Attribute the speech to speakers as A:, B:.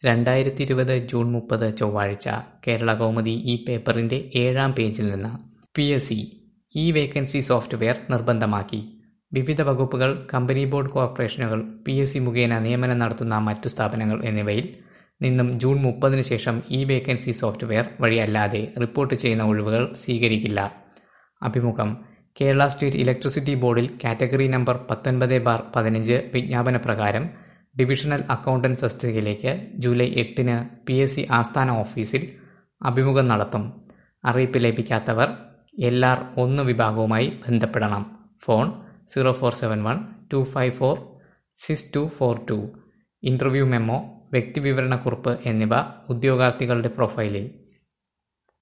A: രണ്ടായിരത്തി ഇരുപത് ജൂൺ മുപ്പത് ചൊവ്വാഴ്ച കേരളകൗമുദി ഈ പേപ്പറിന്റെ ഏഴാം പേജിൽ നിന്ന് P S C e vacancy software നിർബന്ധമാക്കി വിവിധ വകുപ്പുകൾ കമ്പനി ബോർഡ് കോർപ്പറേഷനുകൾ പി എസ് സി മുഖേന നിയമനം നടത്തുന്ന മറ്റു സ്ഥാപനങ്ങൾ എന്നിവയിൽ നിന്നും ജൂൺ മുപ്പതിനു ശേഷം ഇ വേക്കൻസി സോഫ്റ്റ്വെയർ വഴിയല്ലാതെ റിപ്പോർട്ട് ചെയ്യുന്ന ഒഴിവുകൾ സ്വീകരിക്കില്ല അഭിമുഖം കേരള സ്റ്റേറ്റ് ഇലക്ട്രിസിറ്റി ബോർഡിൽ കാറ്റഗറി നമ്പർ പത്തൊൻപത് ബാർ പതിനഞ്ച് വിജ്ഞാപന പ്രകാരം ഡിവിഷണൽ അക്കൗണ്ടന്റ് തസ്തികയിലേക്ക് ജൂലൈ എട്ടിന് പി എസ് സി ആസ്ഥാന ഓഫീസിൽ അഭിമുഖം നടത്തും അറിയിപ്പ് ലഭിക്കാത്തവർ എൽ ആർ ഒന്ന് വിഭാഗവുമായി ബന്ധപ്പെടണം phone zero four seven one two five four six two four two interview memo വ്യക്തിവിവരണക്കുറിപ്പ് എന്നിവ ഉദ്യോഗാർത്ഥികളുടെ പ്രൊഫൈലിൽ